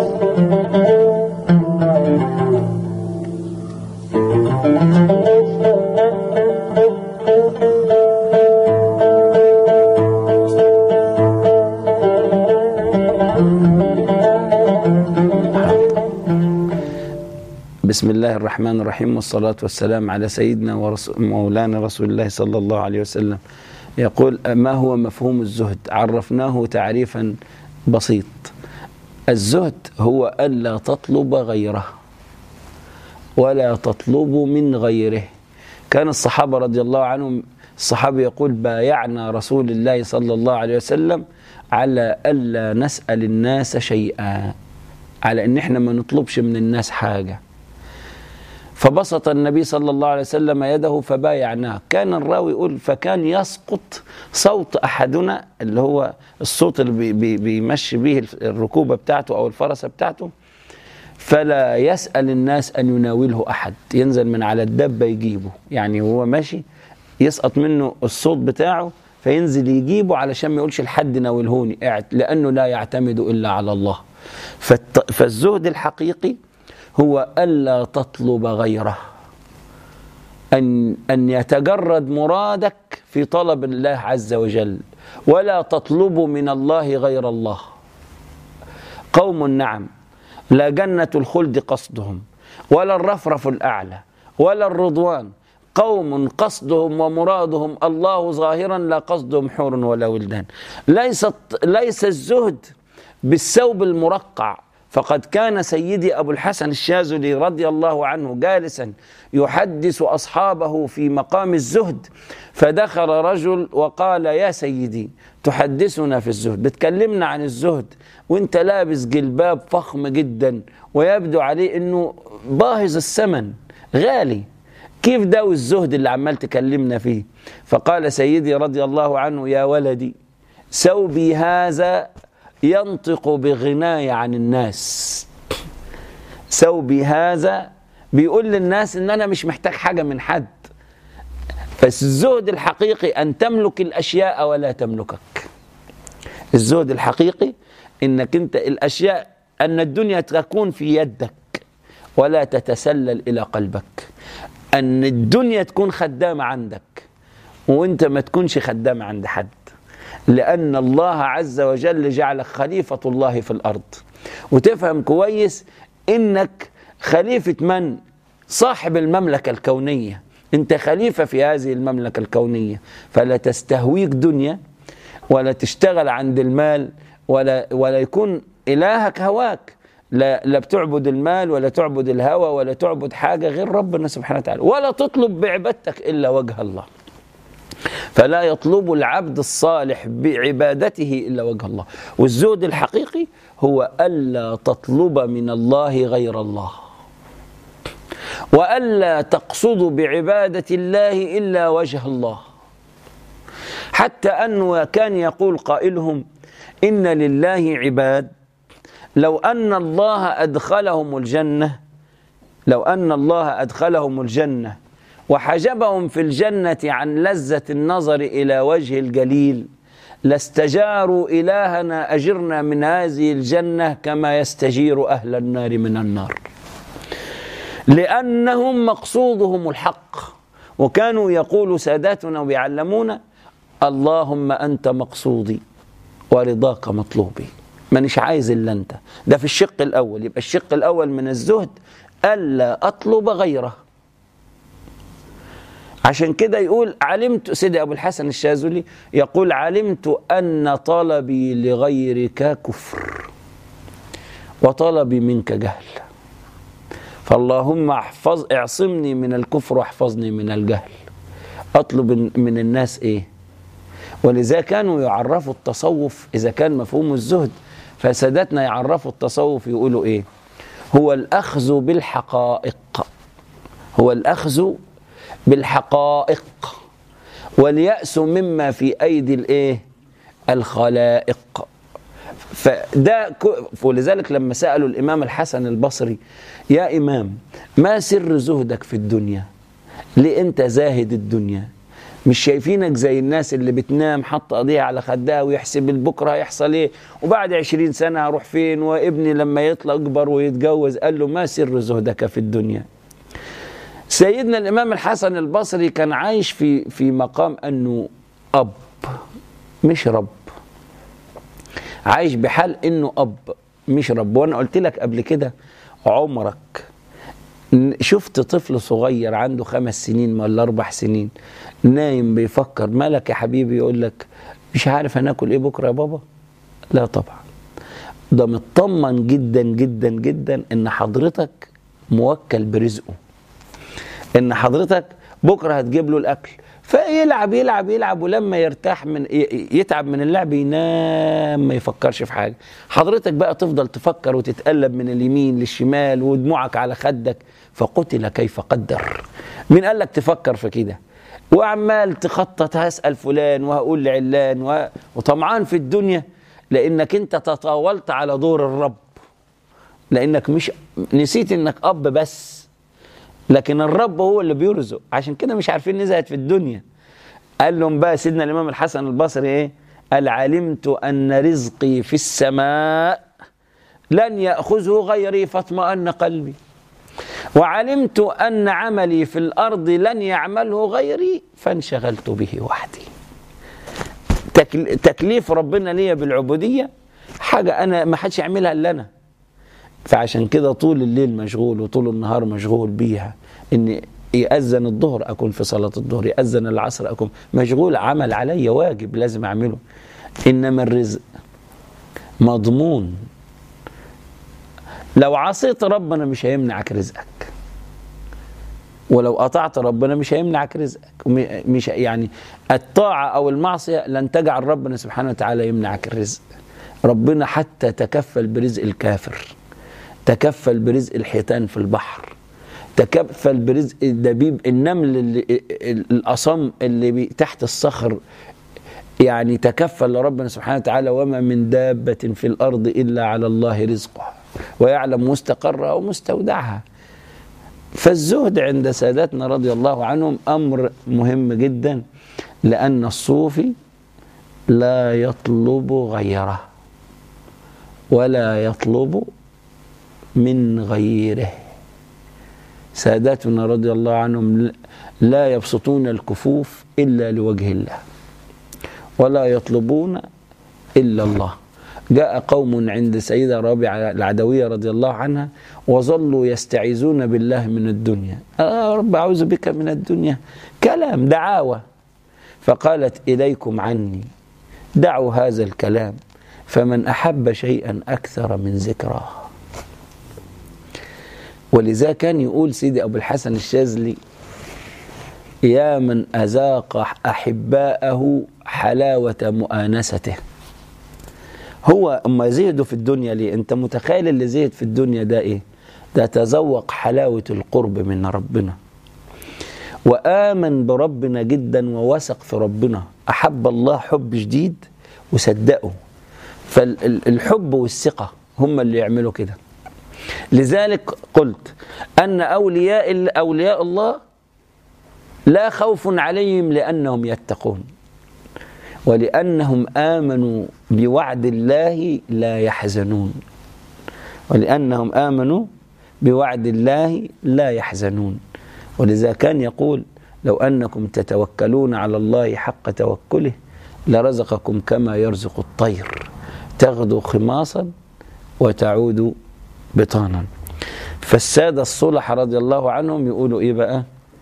بسم الله الرحمن الرحيم والصلاة والسلام على سيدنا ومولانا رسول الله صلى الله عليه وسلم يقول ما هو مفهوم الزهد عرفناه تعريفا بسيط الزهد هو ألا تطلب غيره ولا تطلب من غيره كان الصحابة رضي الله عنهم الصحابي يقول بايعنا رسول الله صلى الله عليه وسلم على ألا نسأل الناس شيئا على ان احنا ما نطلبش من الناس حاجه فبسط النبي صلى الله عليه وسلم يده فبايعناه كان الراوي يقول فكان يسقط صوت احدنا اللي هو الصوت اللي بي بي بيمشي به الركوبه بتاعته او الفرسه بتاعته فلا يسال الناس ان يناوله احد ينزل من على الدبه يجيبه يعني وهو ماشي يسقط منه الصوت بتاعه فينزل يجيبه علشان ما يقولش لحد ناولهوني لانه لا يعتمد الا على الله فالزهد الحقيقي هو ألا تطلب غيره أن أن يتجرد مرادك في طلب الله عز وجل ولا تطلب من الله غير الله قوم نعم لا جنة الخلد قصدهم ولا الرفرف الأعلى ولا الرضوان قوم قصدهم ومرادهم الله ظاهرا لا قصدهم حور ولا ولدان ليس ليس الزهد بالثوب المرقع فقد كان سيدي أبو الحسن الشاذلي رضي الله عنه جالسا يحدث أصحابه في مقام الزهد فدخل رجل وقال يا سيدي تحدثنا في الزهد بتكلمنا عن الزهد وانت لابس جلباب فخم جدا ويبدو عليه انه باهظ الثمن غالي كيف ده والزهد اللي عمال تكلمنا فيه فقال سيدي رضي الله عنه يا ولدي ثوبي هذا ينطق بغناي عن الناس ثوبي هذا بيقول للناس ان انا مش محتاج حاجه من حد فالزهد الحقيقي ان تملك الاشياء ولا تملكك الزهد الحقيقي انك انت الاشياء ان الدنيا تكون في يدك ولا تتسلل الى قلبك ان الدنيا تكون خدامه عندك وانت ما تكونش خدامه عند حد لأن الله عز وجل جعلك خليفة الله في الأرض وتفهم كويس إنك خليفة من؟ صاحب المملكة الكونية أنت خليفة في هذه المملكة الكونية فلا تستهويك دنيا ولا تشتغل عند المال ولا ولا يكون إلهك هواك لا لا بتعبد المال ولا تعبد الهوى ولا تعبد حاجة غير ربنا سبحانه وتعالى ولا تطلب بعبادتك إلا وجه الله فلا يطلب العبد الصالح بعبادته الا وجه الله والزهد الحقيقي هو الا تطلب من الله غير الله والا تقصد بعباده الله الا وجه الله حتى انه كان يقول قائلهم ان لله عباد لو ان الله ادخلهم الجنه لو ان الله ادخلهم الجنه وحجبهم في الجنة عن لذة النظر إلى وجه الجليل لاستجاروا إلهنا أجرنا من هذه الجنة كما يستجير أهل النار من النار لأنهم مقصودهم الحق وكانوا يقول ساداتنا ويعلمون اللهم أنت مقصودي ورضاك مطلوبي مانيش عايز إلا أنت ده في الشق الأول يبقى الشق الأول من الزهد ألا أطلب غيره عشان كده يقول علمت سيدي أبو الحسن الشاذلي يقول علمت أن طلبي لغيرك كفر وطلبي منك جهل فاللهم احفظ اعصمني من الكفر واحفظني من الجهل اطلب من الناس ايه ولذا كانوا يعرفوا التصوف اذا كان مفهوم الزهد فسادتنا يعرفوا التصوف يقولوا ايه هو الاخذ بالحقائق هو الاخذ بالحقائق واليأس مما في أيدي الإيه؟ الخلائق فده ولذلك لما سألوا الإمام الحسن البصري يا إمام ما سر زهدك في الدنيا ليه أنت زاهد الدنيا مش شايفينك زي الناس اللي بتنام حط قضية على خدها ويحسب بكره هيحصل ايه وبعد عشرين سنة هروح فين وابني لما يطلع يكبر ويتجوز قال له ما سر زهدك في الدنيا سيدنا الإمام الحسن البصري كان عايش في في مقام أنه أب مش رب عايش بحال أنه أب مش رب وأنا قلت لك قبل كده عمرك شفت طفل صغير عنده خمس سنين ولا أربع سنين نايم بيفكر مالك يا حبيبي يقول لك مش عارف هناكل ايه بكره يا بابا لا طبعا ده مطمن جدا جدا جدا ان حضرتك موكل برزقه ان حضرتك بكره هتجيب له الاكل فيلعب يلعب يلعب ولما يرتاح من يتعب من اللعب ينام ما يفكرش في حاجه حضرتك بقى تفضل تفكر وتتقلب من اليمين للشمال ودموعك على خدك فقتل كيف قدر مين قال لك تفكر في كده وعمال تخطط هسأل فلان وهقول لعلان و... وطمعان في الدنيا لأنك أنت تطاولت على دور الرب لأنك مش نسيت أنك أب بس لكن الرب هو اللي بيرزق عشان كده مش عارفين نزهد في الدنيا قال لهم بقى سيدنا الإمام الحسن البصري إيه قال علمت أن رزقي في السماء لن يأخذه غيري فاطمأن قلبي وعلمت أن عملي في الأرض لن يعمله غيري فانشغلت به وحدي تكليف ربنا ليا بالعبودية حاجة أنا ما حدش يعملها إلا أنا فعشان كده طول الليل مشغول وطول النهار مشغول بيها إن يأذن الظهر أكون في صلاة الظهر يأذن العصر أكون مشغول عمل علي واجب لازم أعمله إنما الرزق مضمون لو عصيت ربنا مش هيمنعك رزقك ولو قطعت ربنا مش هيمنعك رزقك مش يعني الطاعة أو المعصية لن تجعل ربنا سبحانه وتعالى يمنعك الرزق ربنا حتى تكفل برزق الكافر تكفل برزق الحيتان في البحر تكفل برزق الدبيب النمل اللي الأصم اللي تحت الصخر يعني تكفل لربنا سبحانه وتعالى وما من دابة في الأرض إلا على الله رزقها ويعلم مستقرها ومستودعها فالزهد عند سادتنا رضي الله عنهم أمر مهم جدا لأن الصوفي لا يطلب غيره ولا يطلب من غيره ساداتنا رضي الله عنهم لا يبسطون الكفوف إلا لوجه الله ولا يطلبون إلا الله جاء قوم عند سيدة رابعة العدوية رضي الله عنها وظلوا يستعيذون بالله من الدنيا آه رب أعوذ بك من الدنيا كلام دعاوى فقالت إليكم عني دعوا هذا الكلام فمن أحب شيئا أكثر من ذكراه ولذا كان يقول سيدي أبو الحسن الشاذلي يا من أذاق أحباءه حلاوة مؤانسته هو اما زهدوا في الدنيا ليه انت متخيل اللي زهد في الدنيا ده ايه ده تذوق حلاوة القرب من ربنا وآمن بربنا جدا ووثق في ربنا أحب الله حب شديد وصدقه فالحب والثقة هم اللي يعملوا كده لذلك قلت أن أولياء أولياء الله لا خوف عليهم لأنهم يتقون ولأنهم آمنوا بوعد الله لا يحزنون ولأنهم آمنوا بوعد الله لا يحزنون ولذا كان يقول لو أنكم تتوكلون على الله حق توكله لرزقكم كما يرزق الطير تغدو خماصا وتعود بطانا فالسادة الصلح رضي الله عنهم يقولوا إيه بقى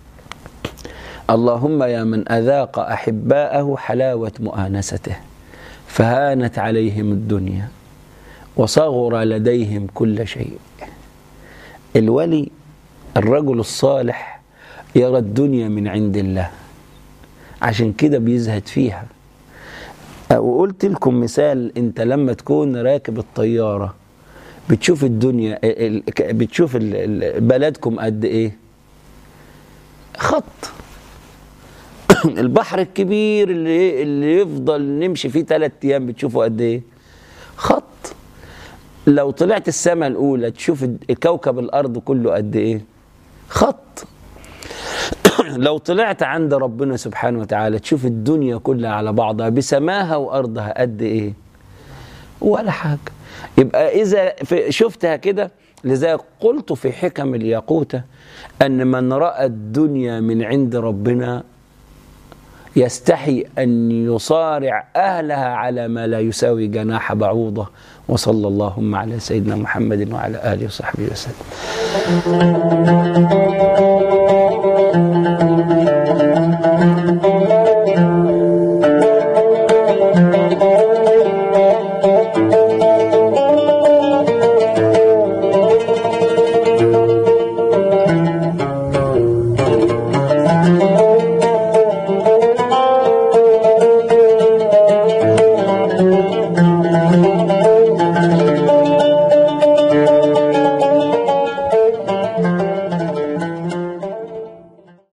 اللهم يا من أذاق أحباءه حلاوة مؤانسته فهانت عليهم الدنيا وصغر لديهم كل شيء الولي الرجل الصالح يرى الدنيا من عند الله عشان كده بيزهد فيها وقلت لكم مثال انت لما تكون راكب الطيارة بتشوف الدنيا بتشوف بلدكم قد ايه خط البحر الكبير اللي اللي يفضل نمشي فيه ثلاث ايام بتشوفه قد ايه خط لو طلعت السماء الاولى تشوف كوكب الارض كله قد ايه خط لو طلعت عند ربنا سبحانه وتعالى تشوف الدنيا كلها على بعضها بسماها وأرضها قد إيه ولا حاجة يبقى إذا في- شفتها كده لذلك قلت في حكم الياقوتة أن من رأى الدنيا من عند ربنا يستحي أن يصارع أهلها على ما لا يساوي جناح بعوضة وصلى اللهم على سيدنا محمد وعلى آله وصحبه وسلم